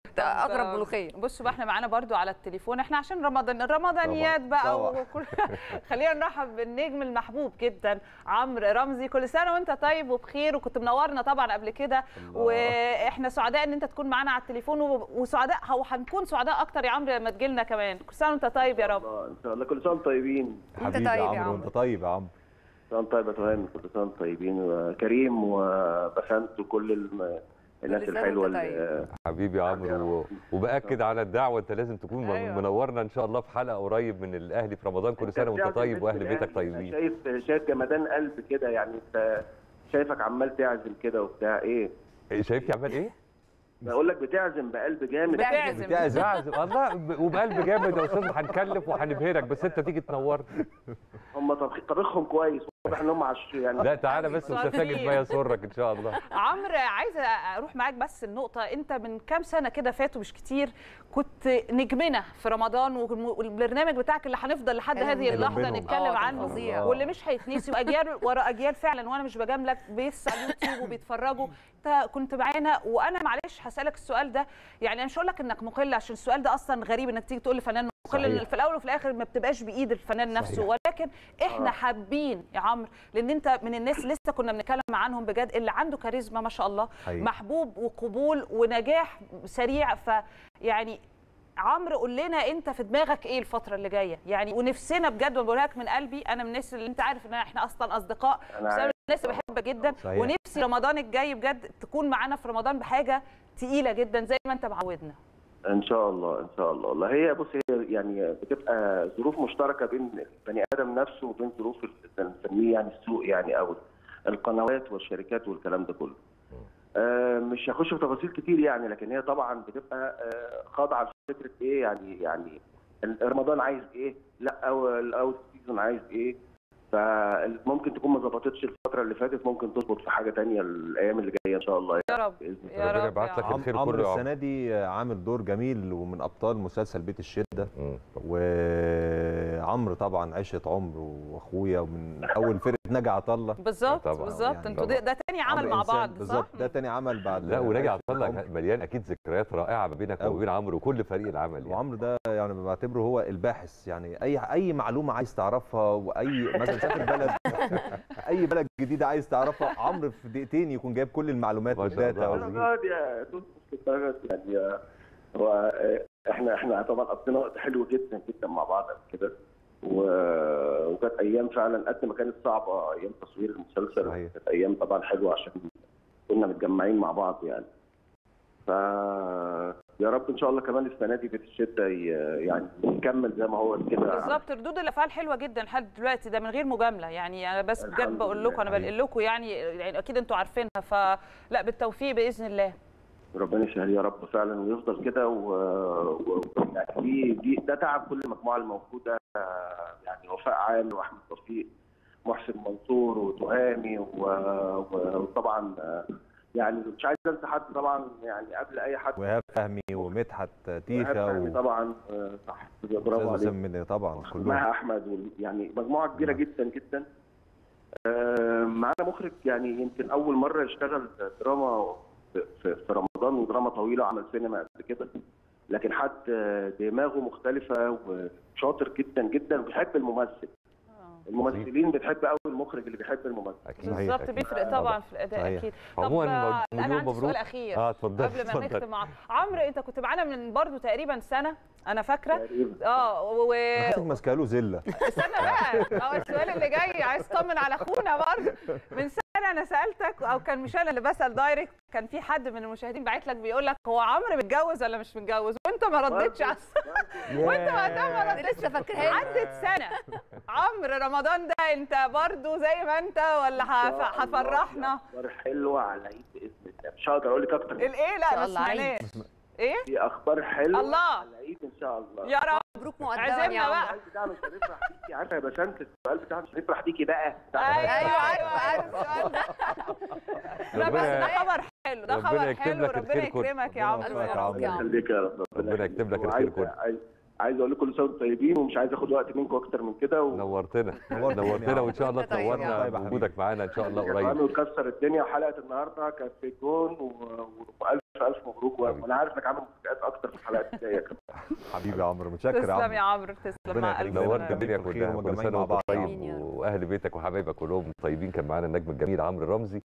ده اقرب طب، ملوخيه بصوا بقى احنا معانا برضو على التليفون احنا عشان رمضان الرمضانيات بقى طبعا. وكل خلينا نرحب بالنجم المحبوب جدا عمرو رمزي كل سنه وانت طيب وبخير وكنت منورنا طبعا قبل كده الله. واحنا سعداء ان انت تكون معانا على التليفون و- وسعداء هو هنكون سعداء اكتر يا عمرو لما تجي لنا كمان كل سنه وانت طيب يا رب الله ان شاء الله كل سنه وانتم طيبين أنت حبيبي طيب يا يا عمرو عمرو. انت طيب يا عمرو كل سنه وانتم طيب يا تهاني كل سنه وانتم طيبين وكريم وبسنت وكل الم- الناس كل سنة الحلوه وأنت اللي حبيبي يا عمرو و- وباكد على الدعوه انت لازم تكون أيوة. منورنا ان شاء الله في حلقه قريب من الاهلي في رمضان كل سنه وانت بتعزم طيب بنت واهل الأهلي. بيتك أنا طيبين شايف شايف جمدان قلب كده يعني انت شايفك عمال تعزم كده وبتاع ايه إيه، شايفني عمال ايه؟ بقول لك بتعزم بقلب جامد بتعزم. بتعزم أعزم. الله ب- وبقلب جامد يا استاذ هنكلف وهنبهرك بس انت تيجي تنورنا هم طبخ- طبخهم كويس واضح ان هم عش يعني لا تعالى بس مش هتجد ما يسرك ان شاء الله عمرو عايزه اروح معاك بس النقطه انت من كام سنه كده فاتوا مش كتير كنت نجمنا في رمضان والم- والبرنامج بتاعك اللي هنفضل لحد حلو هذه جداً. اللحظه منهم. نتكلم آه، كان عنه فظيع. واللي مش هيتنسي واجيال ورا اجيال فعلا وانا مش بجاملك بيس على اليوتيوب وبيتفرجوا انت كنت معانا وانا معلش هسالك السؤال ده يعني انا مش هقول لك انك مقل عشان السؤال ده اصلا غريب انك تيجي تقول لفنان مقل صحيح. لان في الاول وفي الاخر ما بتبقاش بايد الفنان نفسه صحيح. ولكن احنا حابين يا عمرو لان انت من الناس لسه كنا بنتكلم عنهم بجد اللي عنده كاريزما ما شاء الله حقيقي. محبوب وقبول ونجاح سريع فيعني عمرو قول لنا انت في دماغك ايه الفتره اللي جايه يعني ونفسنا بجد بقولها لك من قلبي انا من الناس اللي انت عارف ان احنا اصلا اصدقاء أنا بس انا عارف. من الناس اللي بحبك جدا صحيح. ونفسي رمضان الجاي بجد تكون معانا في رمضان بحاجه تقيله جدا زي ما انت معودنا ان شاء الله ان شاء الله والله هي بص هي يعني بتبقى ظروف مشتركه بين البني ادم نفسه وبين ظروف ال- نسميه يعني السوق يعني او القنوات والشركات والكلام ده كله. آه مش هخش في تفاصيل كتير يعني لكن هي طبعا بتبقى آه خاضعه لفكره ايه يعني يعني رمضان عايز ايه؟ لا او الاوت سيزون عايز ايه؟ فممكن تكون ما ظبطتش الفتره اللي فاتت ممكن تظبط في حاجه تانية الايام اللي جايه ان شاء الله يا رب باذن الله يا ربنا رب يبعت يا لك عمرو. الخير عمرو كله يا عمرو. السنه دي عامل دور جميل ومن ابطال مسلسل بيت الشده مم. وعمرو طبعا عشره عمر واخويا ومن اول فرقه نجا عطا الله بالظبط طبعا، بالظبط يعني انتوا طبعا. ده, ده تاني عمل عمرو مع إنسان بعض صح؟ بالظبط ده تاني عمل بعد لا وراجع عشرة طلع عمر. مليان اكيد ذكريات رائعه ما بينك أوي. وبين عمرو وكل فريق العمل يعني وعمرو ده يعني بعتبره هو الباحث يعني اي اي معلومه عايز تعرفها واي مثلا سافر بلد اي بلد جديده عايز تعرفها عمرو في دقيقتين يكون جايب كل المعلومات ما شاء والداتا الله. وال- الدرجات يا دول مش للدرجات يعني آه، هو آه، احنا احنا طبعا قضينا وقت حلو جدا جدا مع بعض قبل كده و- وكانت ايام فعلا قد ما كانت صعبه ايام تصوير المسلسل صحيح. كانت ايام طبعا حلوه عشان كنا متجمعين مع بعض يعني ف يا رب ان شاء الله كمان السنه دي بيت الشده ي- يعني يكمل زي ما هو كده بالظبط ردود الافعال حلوه جدا لحد دلوقتي ده من غير مجامله يعني انا بس بجد الحمد بقول لله. لكم انا بنقل لكم يعني يعني اكيد انتوا عارفينها فلا بالتوفيق باذن الله ربنا يسهل يا رب فعلا ويفضل كده و... و... يعني دي دي ده تعب كل المجموعه الموجوده آه، يعني وفاء عامر واحمد توفيق محسن منصور وتهامي و... و... وطبعا آه، يعني مش عايز انسى حد طبعا يعني قبل اي حد وإيهاب فهمي ومدحت إيهاب تيخا فهمي و- طبعا آه، صح برافو استاذ عليك وسام من طبعا كلهم مع احمد وال- يعني مجموعه كبيره جدا جدا آه، معانا مخرج يعني يمكن اول مره يشتغل دراما في- في في رمضان ودراما طويله عمل سينما قبل كده لكن حد آه، دماغه مختلفه وشاطر جدا جدا وبيحب الممثل الممثلين بتحب قوي المخرج اللي بيحب الممثل اكيد صحيح. بالظبط أكيد. بيفرق طبعا في الاداء صحيح. اكيد عموما آه، مليون انا عندي مبروك. سؤال اخير اه اتفضل قبل ما اتفضل. نختم مع عمرو انت كنت معانا من برضو تقريبا سنه انا فاكره تقريبا. اه و حاسك ماسكه له زله استنى بقى اه السؤال اللي جاي عايز اطمن على اخونا برضه من سنه انا سالتك او كان مش انا اللي بسال دايركت كان في حد من المشاهدين باعت لك بيقول لك هو عمرو متجوز ولا مش متجوز وانت ما ردتش على السؤال وانت وقتها ما انا ردتش لسه فاكراها عدت سنه عمرو رمضان ده انت برضه زي ما انت ولا هف- هتفرحنا اخبار حلوه على العيد باذن الله مش هقدر اقول لك اكتر من الايه إن لا شاء ما الله عيد. سمعناش ايه في اخبار حلوه الله. على العيد ان شاء الله يا رب مبروك مقدما عزمنا يا عمرو بقى. السؤال بتاعنا مش هنفرح بيكي عارفه يا بسنت السؤال بتاعنا مش هنفرح بيكي بقى ايوه ايوه عارف السؤال ده لا بس ده ربنا- خبر حلو ده ربنا خبر يكتب حلو لك ربنا الخير كله. يكرمك يا ربنا عمرو يوفقك يا عمرو. يا عمرو. يخليك يا رب ربنا يكتب لك الخير وعايز- كله. عايز عايز اقول لكم كل سنه وانتم طيبين ومش عايز اخد وقت منكم اكتر من كده و... نورتنا نورتنا نورتنا وان شاء الله وأنت طيب يا تنورنا عمرو. بوجودك معانا ان شاء الله قريب وكسر الدنيا وحلقه النهارده كانت في الجون و... والف الف مبروك وانا عارف انك عامل مفاجآت اكتر في الحلقات الجايه كمان حبيبي يا عمرو متشكر يا تسلم عمرو يا عمرو تسلم ربنا مع يخليك. ألف نورت نورت سلامة. الدنيا بخير كلها كل ومجمعين سنه مع وانت بعض. طيب آمين يا رب. واهل بيتك وحبايبك كلهم طيبين كان معانا النجم الجميل عمرو رمزي